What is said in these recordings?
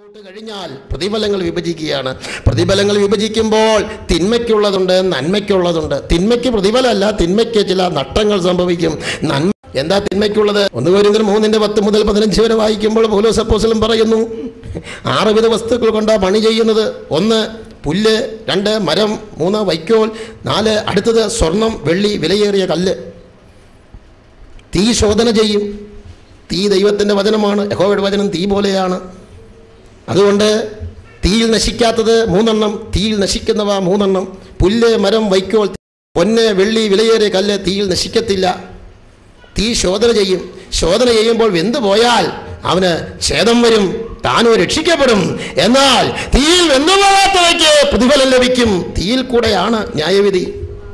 ഇട്ട് കഴിഞ്ഞാൽ പ്രതിഫലങ്ങൾ വിഭജിക്കുകയാണ് പ്രതിഫലങ്ങൾ വിഭജിക്കുമ്പോൾ തിന്മയ്ക്കുള്ളതുണ്ട് നന്മയ്ക്കുള്ളതുണ്ട് തിന്മയ്ക്ക് പ്രതിഫലമല്ല തിന്മയ്ക്ക് ചില നഷ്ടങ്ങൾ സംഭവിക്കും നന്മ എന്താ തിന്മയ്ക്കുള്ളത് ഒന്ന് പോരെങ്കിൽ മൂന്നിന്റെ പത്ത് മുതൽ പതിനഞ്ച് വരെ വായിക്കുമ്പോൾ പോലോ സപ്പോസിലും പറയുന്നു ആറ് വിധ വസ്തുക്കൾ കൊണ്ടാണ് പണി ചെയ്യുന്നത് ഒന്ന് പുല്ല് രണ്ട് മരം മൂന്ന് വൈക്കോൽ നാല് അടുത്തത് സ്വർണം വെള്ളി വിലയേറിയ കല്ല് തീ ശോധന ചെയ്യും തീ ദൈവത്തിൻ്റെ വചനമാണ് യഹോവയുടെ വചനം തീ പോലെയാണ് അതുകൊണ്ട് തീയിൽ നശിക്കാത്തത് മൂന്നെണ്ണം തീയിൽ നശിക്കുന്നവ മൂന്നെണ്ണം പുല്ല് മരം വൈക്കോൽ പൊന്ന് വെള്ളി വിലയേറിയ കല്ല് തീയിൽ നശിക്കത്തില്ല തീ ശോധന ചെയ്യും ശോധന ചെയ്യുമ്പോൾ വെന്തു പോയാൽ അവന് ഛേദം വരും താനും രക്ഷിക്കപ്പെടും എന്നാൽ തീയിൽ വെന്തുപോകാത്തവയ്ക്ക് പ്രതിഫലം ലഭിക്കും തീയിൽ കൂടെയാണ് ന്യായവിധി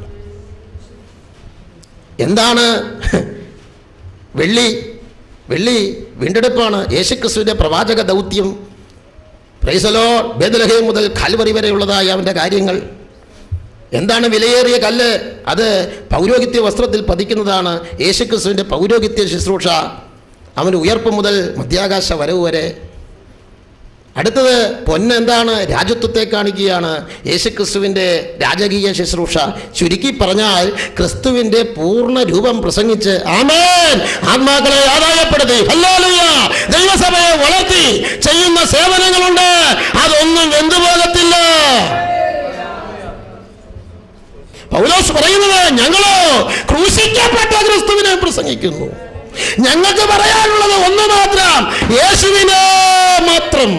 എന്താണ് വെള്ളി വെള്ളി വീണ്ടെടുപ്പാണ് യേശുക്രിസ്തുവിൻ്റെ പ്രവാചക ദൗത്യം പ്രൈസലോ ബേദലഹേ മുതൽ കൽവറി വരെയുള്ളതായ അവൻ്റെ കാര്യങ്ങൾ എന്താണ് വിലയേറിയ കല്ല് അത് പൗരോഹിത്യ വസ്ത്രത്തിൽ പതിക്കുന്നതാണ് യേശുക്രിസ്തുവിൻ്റെ പൗരോഹിത്യ ശുശ്രൂഷ അവൻ്റെ ഉയർപ്പ് മുതൽ മധ്യാകാശ വരവ് വരെ അടുത്തത് പൊന്ന് എന്താണ് രാജ്യത്വത്തെ കാണിക്കുകയാണ് യേശുക്രിസ്തുവിൻ്റെ രാജകീയ ശുശ്രൂഷ ചുരുക്കി പറഞ്ഞാൽ ക്രിസ്തുവിൻ്റെ പൂർണ്ണ രൂപം പ്രസംഗിച്ച് ആമേൻ ആത്മാക്കളെ ആദായപ്പെടുത്തി ഹല്ലേലൂയ ദൈവസഭയെ വളർത്തി ചെയ്യുന്ന സേവനങ്ങളുണ്ട് അതൊന്നും വെന്തുപോകത്തില്ല പൗലോസ് പറയുന്നത് ഞങ്ങളോ ക്രൂശിക്കപ്പെട്ട ക്രിസ്തുവിനെ പ്രസംഗിക്കുന്നു ഞങ്ങൾക്ക് പറയാനുള്ളത് ഒന്ന് മാത്രം യേശുവിനെ മാത്രം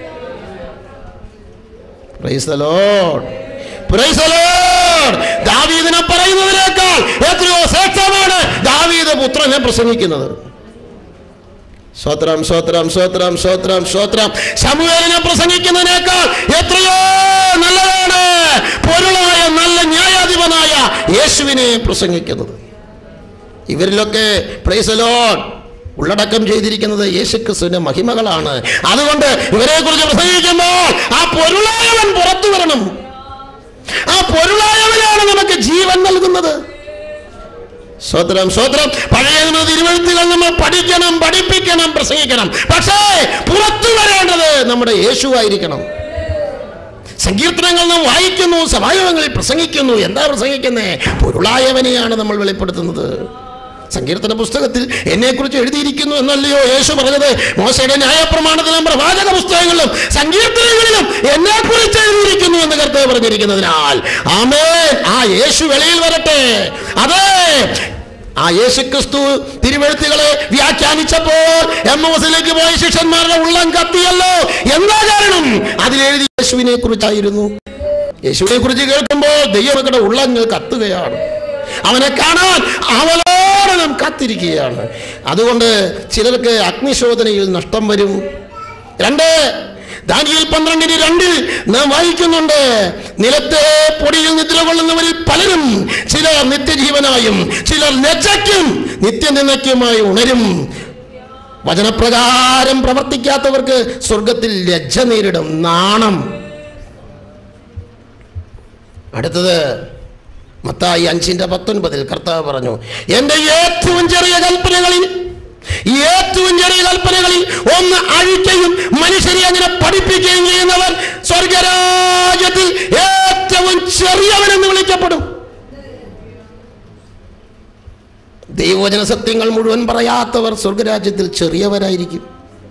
Praise the Lord. Praise the Lord. ദാവീദിനെ പറയുന്നതിനേക്കാൾ എത്രയോ ശ്രേഷ്ഠമാണ് ദാവീദ് പുത്രനെ പ്രസംഗിക്കുന്നത് സ്വത്രം സ്വത്രം സ്വത്രം സ്വത്രം സ്വത്രം ശമുവേലിനെ പ്രസംഗിക്കുന്നതിനേക്കാൾ എത്രയോ നല്ലതാണ് പൊരുളായ നല്ല ന്യായാധിപനായ യേശുവിനെ പ്രസംഗിക്കുന്നത് ഇവരിലൊക്കെ പ്രൈസലോൺ ഉള്ളടക്കം ചെയ്തിരിക്കുന്നത് യേശുക്രിസ്തുവിന്റെ മഹിമകളാണ് അതുകൊണ്ട് ഇവരെ കുറിച്ച് പ്രസംഗിക്കുമ്പോൾ ആ പൊരുളായവൻ പുറത്തു വരണം ആ പൊരുളായവനാണ് നമുക്ക് ജീവൻ നൽകുന്നത് സ്വത്രം സ്വത്രം പഴയ നിയമ തിരുവഴുത്തുകൾ നമ്മൾ പഠിക്കണം പഠിപ്പിക്കണം പ്രസംഗിക്കണം പക്ഷേ പുറത്തു വരേണ്ടത് നമ്മുടെ യേശുവായിരിക്കണം സങ്കീർത്തനങ്ങൾ നാം വായിക്കുന്നു സഭായോഗങ്ങളിൽ പ്രസംഗിക്കുന്നു എന്താ പ്രസംഗിക്കുന്നേ പൊരുളായവനെയാണ് നമ്മൾ വെളിപ്പെടുത്തുന്നത് സങ്കീർത്തന പുസ്തകത്തിൽ എന്നെക്കുറിച്ച് എഴുതിയിരിക്കുന്നു എന്നല്ലയോ യേശു പറഞ്ഞത് മോശയുടെ ന്യായപ്രമാണത്തിലും പ്രവാചക പുസ്തകങ്ങളിലും സങ്കീർത്തനങ്ങളിലും എന്നെക്കുറിച്ച് എഴുതിയിരിക്കുന്നു എന്ന് കർത്താവ് പറഞ്ഞിരിക്കുന്നതിനാൽ ആമേ ആ യേശു വെളിയിൽ വരട്ടെ അതെ ആ യേശുക്രിസ്തു തിരുവഴുത്തുകളെ വ്യാഖ്യാനിച്ചപ്പോൾ എം എസിലേക്ക് പോയ ശിഷ്യന്മാരുടെ ഉള്ളം കത്തിയല്ലോ എന്താ കാരണം അതിലെഴുതി യേശുവിനെ കുറിച്ചായിരുന്നു യേശുവിനെ കുറിച്ച് കേൾക്കുമ്പോൾ ദൈവങ്ങളുടെ ഉള്ളങ്ങൾ കത്തുകയാണ് അവനെ കാണാൻ അവലോടെ നാം കാത്തിരിക്കുകയാണ് അതുകൊണ്ട് ചിലർക്ക് അഗ്നിശോധനയിൽ നഷ്ടം വരും രണ്ട് ദാനിയേൽ പന്ത്രണ്ടിന് രണ്ടിൽ നാം വായിക്കുന്നുണ്ട് നിലത്തെ പൊടിയിൽ നിദ്ര കൊള്ളുന്നവരിൽ പലരും ചിലർ നിത്യജീവനായും ചിലർ ലജ്ജയ്ക്കും നിത്യനിന്ദയ്ക്കുമായി ഉണരും വചനപ്രകാരം പ്രവർത്തിക്കാത്തവർക്ക് സ്വർഗത്തിൽ ലജ്ജ നേരിടും നാണം അടുത്തത് മത്തായി അഞ്ചിന്റെ പത്തൊൻപതിൽ കർത്താവ് പറഞ്ഞു എൻ്റെ ഏറ്റവും ചെറിയ കൽപ്പനകളിൽ ഏറ്റവും ചെറിയ കൽപ്പനകളിൽ ഒന്ന് അഴിക്കുകയും മനുഷ്യരെ അങ്ങനെ പഠിപ്പിക്കുകയും ചെയ്യുന്നവൻ സ്വർഗരാജ്യത്തിൽ ഏറ്റവും ചെറിയവനെന്ന് വിളിക്കപ്പെടും ദൈവവചന സത്യങ്ങൾ മുഴുവൻ പറയാത്തവർ സ്വർഗരാജ്യത്തിൽ ചെറിയവരായിരിക്കും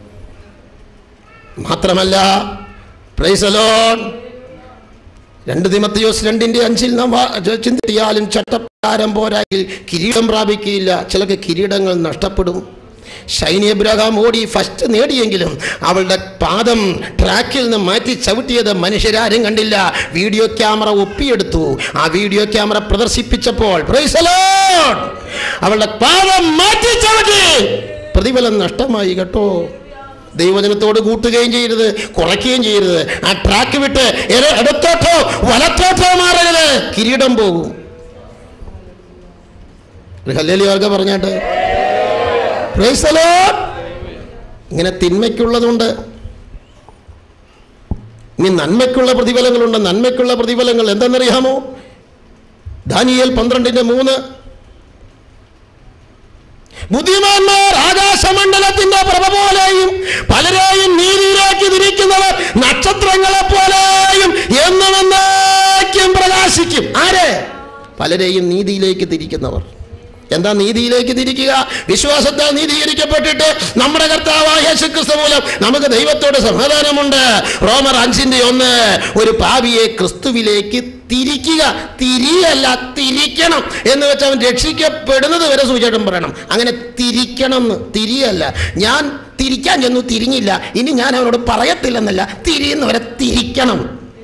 മാത്രമല്ല പ്രൈസലോൺ രണ്ട് തിമത്തിയോസ് രണ്ടിന്റെ അഞ്ചിൽ നാം വാ- ച- ചിന്തിയാലും ചട്ടപ്രകാരം പോരായിൽ കിരീടം പ്രാപിക്കുകയില്ല ചിലക്ക് കിരീടങ്ങൾ നഷ്ടപ്പെടും ഷൈനി എബ്രഹാം ഓടി ഫസ്റ്റ് നേടിയെങ്കിലും അവളുടെ പാദം ട്രാക്കിൽ നിന്ന് മാറ്റി ചവിട്ടിയത് മനുഷ്യരാരും കണ്ടില്ല വീഡിയോ ക്യാമറ ഒപ്പിയെടുത്തു ആ വീഡിയോ ക്യാമറ പ്രദർശിപ്പിച്ചപ്പോൾ praise the Lord, അവളുടെ പാദം മാറ്റി ചവിട്ടി പ്രതിഫലം നഷ്ടമായി കേട്ടോ ദൈവജനത്തോട് കൂട്ടുകയും ചെയ്യരുത് കുറയ്ക്കുകയും ചെയ്യരുത് ആ ട്രാക്ക് വിട്ട് ഇട- ഇടത്തോട്ടോ വലത്തോട്ടോ മാറരുത് കിരീടം പോകും ഹല്ലേലിയോർക്ക പറഞ്ഞാട്ട് Praise the Lord. ഇങ്ങനെ തിന്മയ്ക്കുള്ളതുണ്ട് ഇനി നന്മയ്ക്കുള്ള പ്രതിഫലങ്ങളുണ്ട് നന്മയ്ക്കുള്ള പ്രതിഫലങ്ങൾ എന്തെന്നറിയാമോ ദാനിയേൽ പന്ത്രണ്ടിന്റെ മൂന്ന് ബുദ്ധിമാന്മാർ ആകാശമണ്ഡലത്തിന്റെ പ്രഭ പോലെയും പലരെയും നീതിയിലേക്ക് തിരിക്കുന്ന നക്ഷത്രങ്ങളെ പോലെയും എന്നും എന്നേക്കും പ്രകാശിക്കും ആര് പലരെയും നീതിയിലേക്ക് തിരിക്കുന്നവർ എന്താ നീതിയിലേക്ക് തിരിക്കുക വിശ്വാസത്താൽ നീതീകരിക്കപ്പെട്ടിട്ട് നമ്മുടെ കർത്താവായ യേശുക്രിസ്തു മൂലം നമുക്ക് ദൈവത്തോട് സമാധാനമുണ്ട് റോമർ അഞ്ചിന്റെ ഒന്ന് ഒരു പാപിയെ ക്രിസ്തുവിലേക്ക് തിരിക്കുക തിരിയല്ല തിരിക്കണം എന്ന് വെച്ച് അവൻ രക്ഷിക്കപ്പെടുന്നത് വരെ സൂചിച്ചേട്ടൻ പറയണം അങ്ങനെ തിരിക്കണം എന്ന് തിരിയല്ല ഞാൻ തിരിക്കാൻ ചെന്നു തിരിഞ്ഞില്ല ഇനി ഞാൻ അവനോട് പറയത്തില്ലെന്നല്ല തിരിയുന്നവരെ തിരിക്കണം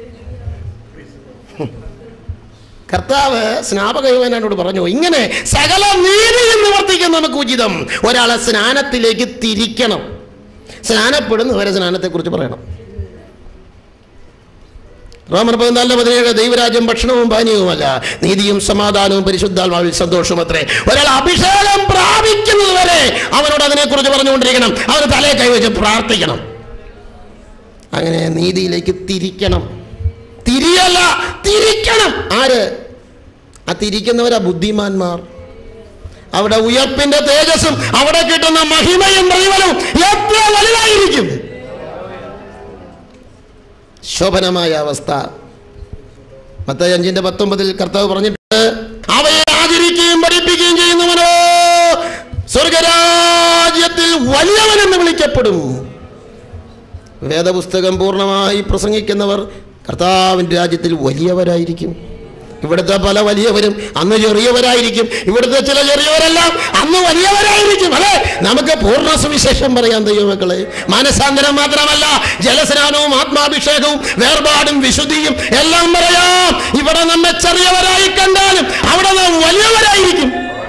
കർത്താവ് സ്നാപകയോനോട് പറഞ്ഞു ഇങ്ങനെ സകല നീതിയും നിവർത്തിക്കാൻ നമുക്ക് ഉചിതം ഒരാളെ സ്നാനത്തിലേക്ക് തിരിക്കണം സ്നാനപ്പെടുന്നവരെ സ്നാനത്തെക്കുറിച്ച് പറയണം റോമർ പതിനാലിന് പതിനേഴ് ദൈവരാജ്യം ഭക്ഷണവും പാനീയവുമല്ല നീതിയും സമാധാനവും പരിശുദ്ധാത്മാവിൽ സന്തോഷവും അത്രേ ഒരാൾ അഭിഷേകം പ്രാപിക്കുന്നത് വരെ അവനോട് അതിനെക്കുറിച്ച് പറഞ്ഞുകൊണ്ടിരിക്കണം അവന് തലയെ കൈവച്ച് പ്രാർത്ഥിക്കണം അങ്ങനെ നീതിയിലേക്ക് തിരിക്കണം തിരിയല്ല തിരിക്കണം ആര് ആ തിരിക്കുന്നവരാ ബുദ്ധിമാന്മാർ അവിടെ ഉയർപ്പിന്റെ തേജസ്സും അവിടെ കിട്ടുന്ന മഹിമയും പ്രതിഫലവും എത്ര വലുതായിരിക്കും ശോഭനമായ അവസ്ഥ മത്തായി അഞ്ചിന്റെ പത്തൊമ്പതിൽ കർത്താവ് പറഞ്ഞിട്ട് അവയെ ആചരിക്കുകയും പഠിപ്പിക്കുകയും ചെയ്യുന്നവനോ സ്വർഗരാജ്യത്തിൽ വലിയവനെന്ന് വിളിക്കപ്പെടും വേദപുസ്തകം പൂർണ്ണമായി പ്രസംഗിക്കുന്നവർ കർത്താവിൻ്റെ രാജ്യത്തിൽ വലിയവരായിരിക്കും ഇവിടുത്തെ പല വലിയവരും അന്ന് ചെറിയവരായിരിക്കും ഇവിടുത്തെ ചില ചെറിയവരെല്ലാം അന്ന് വലിയവരായിരിക്കും അല്ലേ നമുക്ക് പൂർണ്ണ സുവിശേഷം പറയാൻ ദൈവമക്കളെ മനസാന്തരം മാത്രമല്ല ജലസ്നാനവും ആത്മാഭിഷേകവും വേർപാടും വിശുദ്ധിയും എല്ലാം പറയാം ഇവിടെ നമ്മെ ചെറിയവരായി കണ്ടാലും അവിടെ നാം വലിയവരായിരിക്കും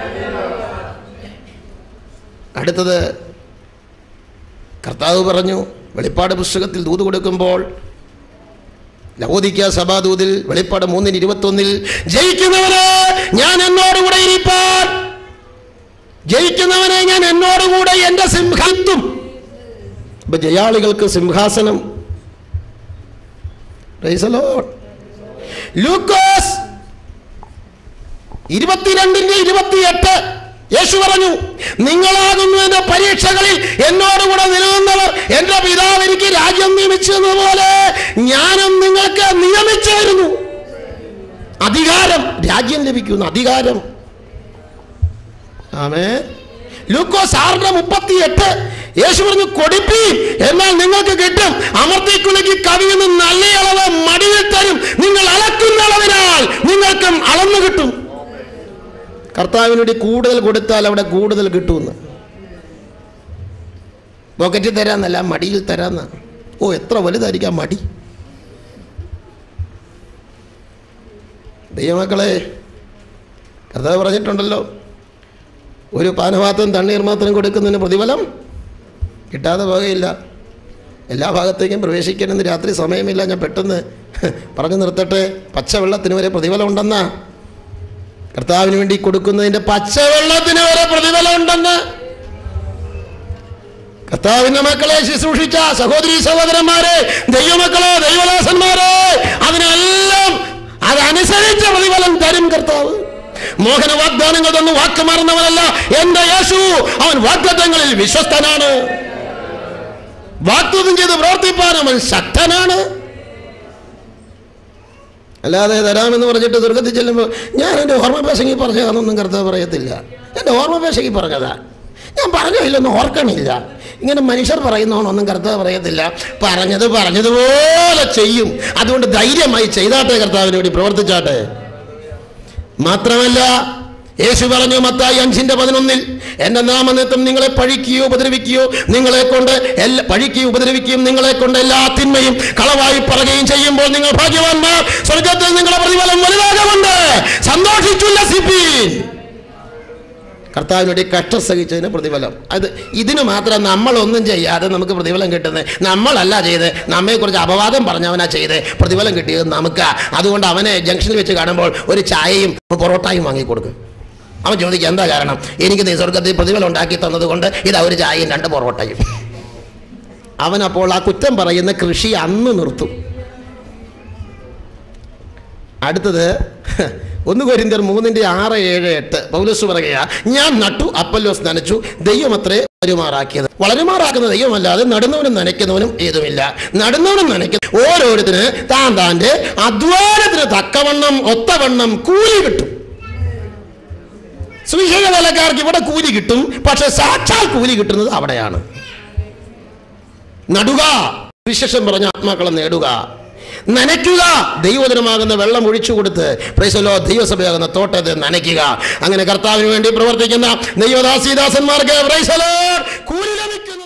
അടുത്തത് കർത്താവ് പറഞ്ഞു വെളിപ്പാട് പുസ്തകത്തിൽ ദൂത് കൊടുക്കുമ്പോൾ ലവോദിക്ക സഭാദൂതിൽ വെളിപ്പാട് മൂന്നിന് ഇരുപത്തൊന്നിൽ ജയിക്കുന്നവന് ഞാൻ എന്നോടുകൂടെ ഇരിപ്പാൻ ജയിക്കുന്നവനെ ഞാൻ എന്നോടുകൂടെ എൻ്റെ സിംഹത്തും ഇപ്പൊ ജയാളികൾക്ക് സിംഹാസനം Praise the Lord. ലൂക്കോസ് ഇരുപത്തിരണ്ടിന്റെ ഇരുപത്തിയെട്ട് യേശു പറഞ്ഞു നിങ്ങളാകുന്നു എന്റെ പരീക്ഷകളിൽ എന്നോടുകൂടെ നിലനിന്നവർ എന്റെ പിതാവ് എനിക്ക് രാജ്യം നിയമിച്ചതുപോലെ ഞാനും നിങ്ങൾക്ക് നിയമിച്ചായിരുന്നു അധികാരം രാജ്യം ലഭിക്കുന്നു അധികാരം ആമേ ലൂക്കോസ് ആറിന്റെ മുപ്പത്തി എട്ട് യേശു പറഞ്ഞു കൊടുപ്പി എന്നാൽ നിങ്ങൾക്ക് കിട്ടും അമർത്തിക്കുലയ്ക്ക് കവിയുന്ന നല്ല അളവ് മടിയിൽ തരും നിങ്ങൾ അളക്കുന്ന അളവിനാൽ നിങ്ങൾക്കും അളന്നു കിട്ടും കർത്താവിനോട് കൂടുതൽ കൊടുത്താൽ അവിടെ കൂടുതൽ കിട്ടുമെന്ന് പോക്കറ്റിൽ തരാന്നല്ല മടിയിൽ തരാന്ന ഓ എത്ര വലുതായിരിക്കാം മടി ദൈവമക്കളെ കർത്താവ് പറഞ്ഞിട്ടുണ്ടല്ലോ ഒരു പാനപാത്രം തണ്ണീർ മാത്രം കൊടുക്കുന്നതിന് പ്രതിഫലം കിട്ടാതെ പോകുകയില്ല എല്ലാ ഭാഗത്തേക്കും പ്രവേശിക്കണമെന്ന് രാത്രി സമയമില്ല ഞാൻ പെട്ടെന്ന് പറഞ്ഞു നിർത്തട്ടെ പച്ചവെള്ളത്തിന് വരെ പ്രതിഫലം ഉണ്ടെന്നാ കർത്താവിന് വേണ്ടി കൊടുക്കുന്നതിൻ്റെ പച്ചവെള്ളത്തിന് വരെ പ്രതിഫലം ഉണ്ടെന്ന് കർത്താവിന്റെ മക്കളെ ശുശ്രൂഷിച്ച സഹോദരി സഹോദരന്മാരെ ദൈവമക്കളെ ദൈവദാസന്മാരെ അതിനെല്ലാം അതനുസരിച്ച പ്രതിഫലം തരും കർത്താവ് മോഹന വാഗ്ദാനങ്ങൾ തന്നു വാക്ക് മാറുന്നവനല്ല എന്റെ യേശു അവൻ വാഗ്ദത്തങ്ങളിൽ വിശ്വസ്തനാണ് വാഗ്ദത്തം ചെയ്ത് പ്രവർത്തിപ്പാൻ അവൻ ശക്തനാണ് അല്ലാതെ തരാമെന്ന് പറഞ്ഞിട്ട് സ്വർഗത്തിൽ ചെല്ലുമ്പോൾ ഞാൻ എൻ്റെ ഓർമ്മ പേശകി പറഞ്ഞതാണെന്നൊന്നും കർത്താവ് പറയത്തില്ല എൻ്റെ ഓർമ്മ പേശകി പറഞ്ഞതാ ഞാൻ പറഞ്ഞില്ലെന്ന് ഓർക്കണില്ല ഇങ്ങനെ മനുഷ്യർ പറയുന്നോണൊന്നും കർത്താവ് പറയത്തില്ല പറഞ്ഞത് പറഞ്ഞതുപോലെ ചെയ്യും അതുകൊണ്ട് ധൈര്യമായി ചെയ്താട്ടെ കർത്താവിന് വേണ്ടി പ്രവർത്തിച്ചാട്ടെ മാത്രമല്ല യേശു പറഞ്ഞു മത്തായി അഞ്ചിന്റെ പതിനൊന്നിൽ എന്റെ നാമനിത്യം നിങ്ങളെ പഴിക്കുകയോ ഉപദ്രവിക്കുകയോ നിങ്ങളെ കൊണ്ട് എല്ലാ പഴിക്കുകയും ഉപദ്രവിക്കുകയും നിങ്ങളെ കൊണ്ട് എല്ലാ തിന്മയും കളവായി പറയുകയും ചെയ്യുമ്പോൾ നിങ്ങൾ ഭാഗ്യവാന്മാർ സ്വർഗത്തിൽ നിങ്ങളെ പ്രതിഫലം വലുതാകുമുണ്ട് സന്തോഷിച്ചുല്ലസിപ്പീൻ കർത്താവിന് വേണ്ടി കഷ്ടം സഹിച്ചതിന് പ്രതിഫലം അത് ഇതിന് മാത്രം നമ്മളൊന്നും ചെയ്യാതെ നമുക്ക് പ്രതിഫലം കിട്ടുന്നത് നമ്മളല്ല ചെയ്ത് നമ്മെക്കുറിച്ച് അപവാദം പറഞ്ഞവനാ ചെയ്ത് പ്രതിഫലം കിട്ടിയത് നമുക്ക് അതുകൊണ്ട് അവനെ ജംഗ്ഷനിൽ വെച്ച് കാണുമ്പോൾ ഒരു ചായയും പൊറോട്ടയും വാങ്ങിക്കൊടുക്കും അവൻ ചോദിക്കുക എന്താ കാരണം എനിക്ക് നീ സ്വർഗത്തിൽ പ്രതിഫലം ഉണ്ടാക്കി തന്നതുകൊണ്ട് ഇതാ ഒരു ചായയും രണ്ട് പൊറോട്ടയും അവൻ അപ്പോൾ ആ കുറ്റം പറയുന്ന കൃഷി അന്ന് നിർത്തും അടുത്തത് ഒന്ന് കൊരിന്തിയർ മൂന്നിന്റെ ആറ് ഏഴ് എട്ട് പൗലസ് പറയുക ഞാൻ നട്ടു അപ്പല്ലോസ് നനച്ചു ദൈവമത്രേ വരുമാറാക്കിയത് വളരുമാറാക്കുന്ന ദൈവമല്ലാതെ നടുന്നവനും നനയ്ക്കുന്നവനും ഏതുമില്ല നടുന്നവനും നനയ്ക്കുന്ന ഓരോരുത്തര് താൻ താൻ്റെ അധ്വാനത്തിന് തക്കവണ്ണം ഒത്തവണ്ണം കൂലി കിട്ടും സുവിശേഷ വേലക്കാർക്ക് ഇവിടെ കൂലി കിട്ടും പക്ഷെ സാക്ഷാൽ കൂലി കിട്ടുന്നത് അവിടെയാണ് നടുക വിശേഷം പറഞ്ഞ ആത്മാക്കളെ നേടുക നനയ്ക്കുക ദൈവജനമാകുന്ന വെള്ളം ഒഴിച്ചു കൊടുത്ത് പ്രൈസലോ ദൈവസഭയാകുന്ന തോട്ടത്തെ നനയ്ക്കുക അങ്ങനെ കർത്താവിന് വേണ്ടി പ്രവർത്തിക്കുന്ന ദൈവദാസീദാസന്മാർക്ക് പ്രൈസലോ കൂലി ലഭിക്കുന്നു